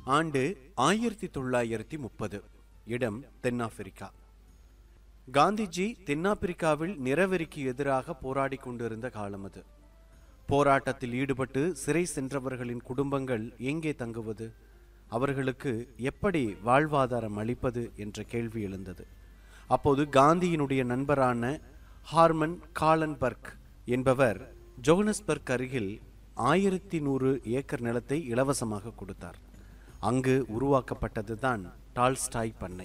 ஆண்டு ஆயிரத்தி தொள்ளாயிரத்தி முப்பது இடம் தென்னாப்பிரிக்கா காந்திஜி தென்னாப்பிரிக்காவில் நிறவெறிக்கு எதிராக போராடி கொண்டிருந்த காலம் அது போராட்டத்தில் ஈடுபட்டு சிறை சென்றவர்களின் குடும்பங்கள் எங்கே தங்குவது அவர்களுக்கு எப்படி வாழ்வாதாரம் அளிப்பது என்ற கேள்வி எழுந்தது அப்போது காந்தியினுடைய நண்பரான ஹார்மன் காலன்பர்க் என்பவர் ஜோகனஸ்பர்க் அருகில் ஆயிரத்தி நூறு ஏக்கர் நிலத்தை இலவசமாக கொடுத்தார் அங்கு உருவாக்கப்பட்டதுதான் டால்ஸ்டாய் பண்ணை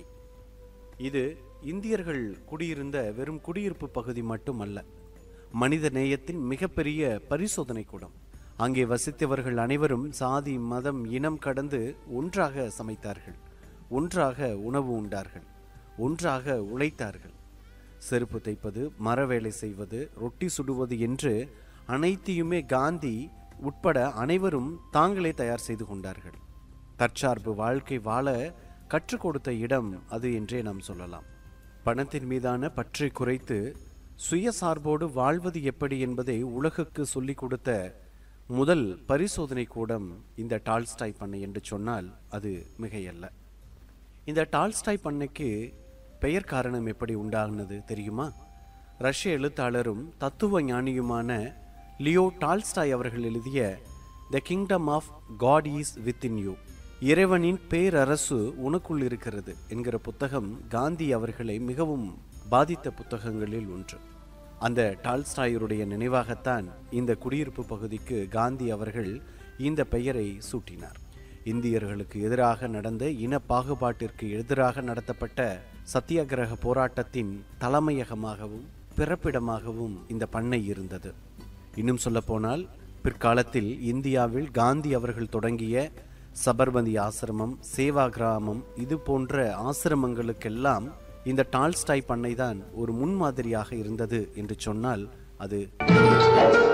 இது இந்தியர்கள் குடியிருந்த வெறும் குடியிருப்பு பகுதி மட்டுமல்ல மனித நேயத்தின் மிகப்பெரிய பரிசோதனை கூடம் அங்கே வசித்தவர்கள் அனைவரும் சாதி மதம் இனம் கடந்து ஒன்றாக சமைத்தார்கள் ஒன்றாக உணவு உண்டார்கள் ஒன்றாக உழைத்தார்கள் செருப்பு தைப்பது மரவேலை செய்வது ரொட்டி சுடுவது என்று அனைத்தையுமே காந்தி உட்பட அனைவரும் தாங்களே தயார் செய்து கொண்டார்கள் தற்சார்பு வாழ்க்கை வாழ கற்றுக் கொடுத்த இடம் அது என்றே நாம் சொல்லலாம் பணத்தின் மீதான பற்றை குறைத்து சுயசார்போடு வாழ்வது எப்படி என்பதை உலகுக்கு சொல்லிக் கொடுத்த முதல் பரிசோதனை கூடம் இந்த டால்ஸ்டாய் பண்ணை என்று சொன்னால் அது மிகையல்ல இந்த டால்ஸ்டாய் பண்ணைக்கு பெயர் காரணம் எப்படி உண்டாகினது தெரியுமா ரஷ்ய எழுத்தாளரும் தத்துவ ஞானியுமான லியோ டால்ஸ்டாய் அவர்கள் எழுதிய the kingdom of God is within you இறைவனின் பேரரசு உனக்குள் இருக்கிறது என்கிற புத்தகம் காந்தி அவர்களை மிகவும் பாதித்த புத்தகங்களில் ஒன்று அந்த டால்ஸ்டாயருடைய நினைவாகத்தான் இந்த குடியிருப்பு பகுதிக்கு காந்தி அவர்கள் இந்த பெயரை சூட்டினார் இந்தியர்களுக்கு எதிராக நடந்த இன பாகுபாட்டிற்கு எதிராக நடத்தப்பட்ட சத்தியாகிரக போராட்டத்தின் தலைமையகமாகவும் பிறப்பிடமாகவும் இந்த பண்ணை இருந்தது இன்னும் சொல்லப்போனால் பிற்காலத்தில் இந்தியாவில் காந்தி அவர்கள் தொடங்கிய சபர்மதி ஆசிரமம் சேவா கிராமம் இது போன்ற ஆசிரமங்களுக்கெல்லாம் இந்த டால்ஸ்டாய் பண்ணை தான் ஒரு முன்மாதிரியாக இருந்தது என்று சொன்னால் அது